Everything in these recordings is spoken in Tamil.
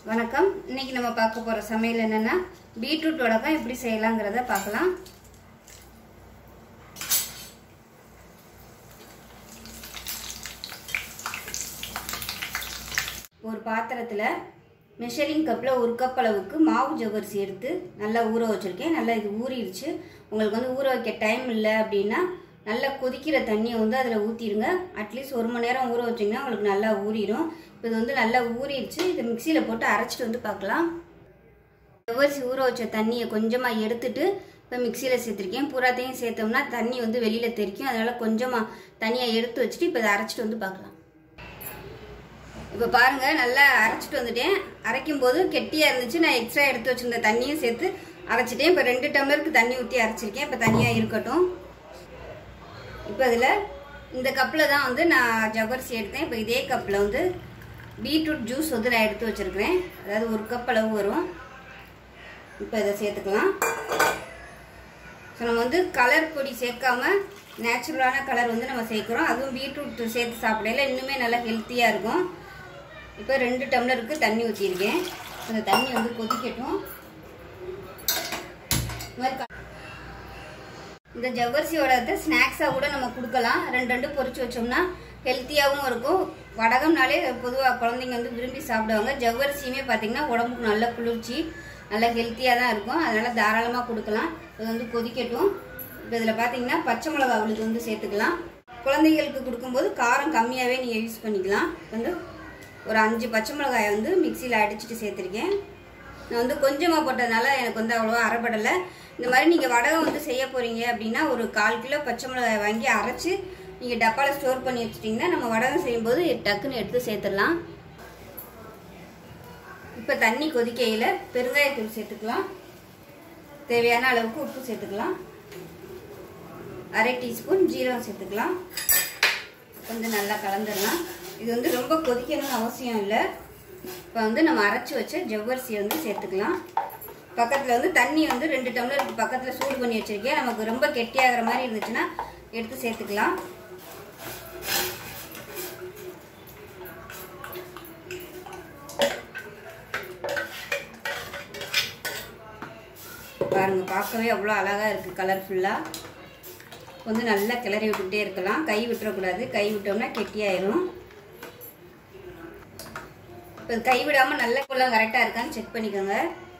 வணக்கம் இன்னைக்கு நம்ம பார்க்க போற சமையல் என்னன்னா பீட்ரூட் வடகம் எப்படி செய்யலாங்கிறத பார்க்கலாம் ஒரு பாத்திரத்தில் மெஷரிங் கப்பில் ஒரு கப் அளவுக்கு மாவு ஜவ்வரிசி எடுத்து நல்லா ஊற வச்சுருக்கேன் நல்லா இது ஊறிடுச்சு உங்களுக்கு வந்து ஊற வைக்க டைம் இல்லை அப்படின்னா நல்லா கொதிக்கிற தண்ணியை வந்து அதில் ஊற்றிடுங்க அட்லீஸ்ட் ஒரு மணி நேரம் ஊற வச்சிங்கன்னா உங்களுக்கு நல்லா ஊறிடும் இப்போ இது வந்து நல்லா ஊறிடுச்சு இதை மிக்சியில் போட்டு அரைச்சிட்டு வந்து பார்க்கலாம் ஜவ்வரிசி ஊற வச்ச தண்ணியை கொஞ்சமாக எடுத்துட்டு இப்போ மிக்சியில் சேர்த்துருக்கேன் பூராத்தையும் சேர்த்தோம்னா தண்ணி வந்து வெளியில் தெரிக்கும் அதனால் கொஞ்சமாக தண்ணியை எடுத்து வச்சுட்டு இப்போ இதை அரைச்சிட்டு வந்து பார்க்கலாம் இப்போ பாருங்க நல்லா அரைச்சிட்டு வந்துட்டேன் அரைக்கும் போது கெட்டியாக இருந்துச்சு நான் எக்ஸ்ட்ரா எடுத்து வச்சிருந்த தண்ணியும் சேர்த்து அரைச்சிட்டேன் இப்போ ரெண்டு டம்ளருக்கு தண்ணி ஊற்றி அரைச்சிருக்கேன் இப்போ தனியாக இருக்கட்டும் இப்போ இதில் இந்த கப்பில் தான் வந்து நான் ஜவ்வரிசி எடுத்தேன் இப்போ இதே கப்பில் வந்து பீட்ரூட் ஜூஸ் வந்து நான் எடுத்து வச்சுருக்கிறேன் அதாவது ஒரு கப் அளவு வரும் இப்போ இதை சேர்த்துக்கலாம் ஸோ நம்ம வந்து கலர் பொடி சேர்க்காம நேச்சுரலான கலர் வந்து நம்ம சேர்க்குறோம் அதுவும் பீட்ரூட் சேர்த்து சாப்பிடையில இன்னுமே நல்லா ஹெல்த்தியாக இருக்கும் இப்போ ரெண்டு டம்ளருக்கு தண்ணி ஊற்றிருக்கேன் அந்த தண்ணி வந்து கொதிக்கட்டும் இந்த மாதிரி க- இந்த ஜவ்வரிசியோட ஸ்நாக்ஸாக கூட நம்ம கொடுக்கலாம் ரெண்டு ரெண்டு பொரிச்சு வச்சோம்னா ஹெல்த்தியாகவும் இருக்கும் வடகம்னாலே பொதுவாக குழந்தைங்க வந்து விரும்பி சாப்பிடுவாங்க ஜவ்வரிசியுமே பார்த்தீங்கன்னா உடம்புக்கு நல்ல குளிர்ச்சி நல்ல ஹெல்த்தியாக தான் இருக்கும் அதனால் தாராளமாக கொடுக்கலாம் இது வந்து கொதிக்கட்டும் இப்போ இதில் பார்த்தீங்கன்னா பச்சை மிளகா அவளுக்கு வந்து சேர்த்துக்கலாம் குழந்தைங்களுக்கு கொடுக்கும்போது காரம் கம்மியாகவே நீங்கள் யூஸ் பண்ணிக்கலாம் வந்து ஒரு அஞ்சு பச்சை மிளகாயை வந்து மிக்சியில் அடிச்சுட்டு சேர்த்துருக்கேன் நான் வந்து கொஞ்சமாக போட்டதுனால எனக்கு வந்து அவ்வளோவா அரைப்படலை இந்த மாதிரி நீங்கள் வடகம் வந்து செய்ய போகிறீங்க அப்படின்னா ஒரு கால் கிலோ பச்சை மிளகாய் வாங்கி அரைச்சி நீங்கள் டப்பாவில் ஸ்டோர் பண்ணி வச்சிட்டிங்கன்னா நம்ம வடகம் செய்யும்போது டக்குன்னு எடுத்து சேர்த்துடலாம் இப்போ தண்ணி கொதிக்கையில் பெருங்காயத்தூள் சேர்த்துக்கலாம் தேவையான அளவுக்கு உப்பு சேர்த்துக்கலாம் அரை டீஸ்பூன் ஜீரகம் சேர்த்துக்கலாம் கொஞ்சம் நல்லா கலந்துடலாம் இது வந்து ரொம்ப கொதிக்கணும்னு அவசியம் இல்லை இப்போ வந்து நம்ம அரைச்சி வச்ச ஜவ்வரிசியை வந்து சேர்த்துக்கலாம் பக்கத்தில் வந்து தண்ணி வந்து ரெண்டு டம்ளருக்கு பக்கத்தில் சூடு பண்ணி வச்சிருக்கேன் நமக்கு ரொம்ப கெட்டியாகிற மாதிரி இருந்துச்சுன்னா எடுத்து சேர்த்துக்கலாம் பாருங்க பார்க்கவே அவ்வளோ அழகாக இருக்குது கலர்ஃபுல்லாக வந்து நல்லா கிளறி விட்டுக்கிட்டே இருக்கலாம் கை விட்டுறக்கூடாது கை விட்டோம்னா கெட்டியாயிரும் இப்போ கை விடாமல் நல்ல குள்ளம் கரெக்டாக இருக்கான்னு செக் பண்ணிக்கோங்க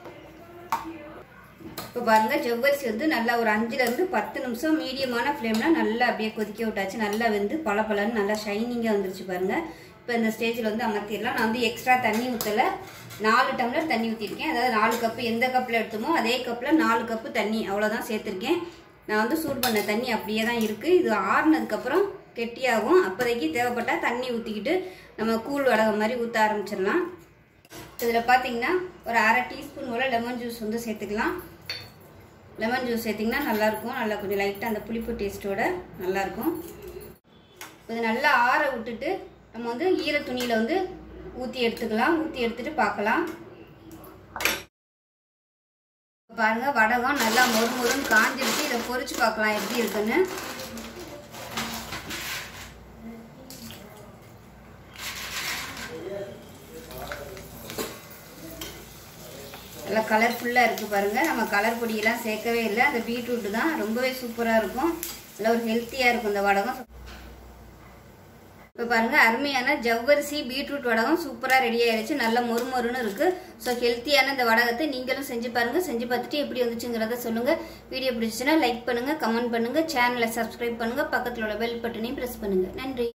இப்போ பாருங்க ஜவ்வரிசி வந்து நல்லா ஒரு அஞ்சுலேருந்து பத்து நிமிஷம் மீடியமான ஃப்ளேமில் நல்லா அப்படியே கொதிக்க விட்டாச்சு நல்லா வெந்து பல பலன்னு நல்லா ஷைனிங்காக வந்துருச்சு பாருங்க இப்போ இந்த ஸ்டேஜில் வந்து அமர்த்திடலாம் நான் வந்து எக்ஸ்ட்ரா தண்ணி ஊற்றலை நாலு டம்ளர் தண்ணி ஊற்றிருக்கேன் அதாவது நாலு கப்பு எந்த கப்பில் எடுத்தோமோ அதே கப்பில் நாலு கப்பு தண்ணி அவ்வளோதான் சேர்த்துருக்கேன் நான் வந்து சூடு பண்ண தண்ணி அப்படியே தான் இருக்குது இது ஆறுனதுக்கப்புறம் கெட்டியாகும் அப்போதைக்கு தேவைப்பட்டால் தண்ணி ஊற்றிக்கிட்டு நம்ம கூழ் வடகம் மாதிரி ஊற்ற ஆரம்பிச்சிடலாம் இதில் பார்த்தீங்கன்னா ஒரு அரை டீஸ்பூன் போல் லெமன் ஜூஸ் வந்து சேர்த்துக்கலாம் லெமன் ஜூஸ் சேர்த்திங்கன்னா நல்லாயிருக்கும் நல்லா கொஞ்சம் லைட்டாக அந்த புளிப்பு டேஸ்ட்டோட நல்லாயிருக்கும் இது நல்லா ஆற விட்டுட்டு நம்ம வந்து ஈர துணியில் வந்து ஊற்றி எடுத்துக்கலாம் ஊற்றி எடுத்துட்டு பார்க்கலாம் பாருங்க வடகம் நல்லா மொறு மொறுன்னு காஞ்சிருச்சு இதை பொரிச்சு பார்க்கலாம் எப்படி இருக்குன்னு நல்லா கலர்ஃபுல்லாக இருக்குது பாருங்கள் நம்ம கலர் பொடியெல்லாம் சேர்க்கவே இல்லை அந்த பீட்ரூட் தான் ரொம்பவே சூப்பராக இருக்கும் நல்லா ஒரு ஹெல்த்தியாக இருக்கும் இந்த வடகம் இப்போ பாருங்க அருமையான ஜவ்வரிசி பீட்ரூட் வடகம் சூப்பராக ரெடி ஆயிருச்சு நல்ல மொறுமொறுன்னு இருக்கு ஸோ ஹெல்த்தியான இந்த வடகத்தை நீங்களும் செஞ்சு பாருங்க செஞ்சு பார்த்துட்டு எப்படி வந்துச்சுங்கிறத சொல்லுங்க வீடியோ பிடிச்சுன்னா லைக் பண்ணுங்க கமெண்ட் பண்ணுங்க சேனலை சப்ஸ்கிரைப் பண்ணுங்க பக்கத்தில் உள்ள பெல் பட்டனையும் ப்ரெஸ் பண்ணுங்க நன்றி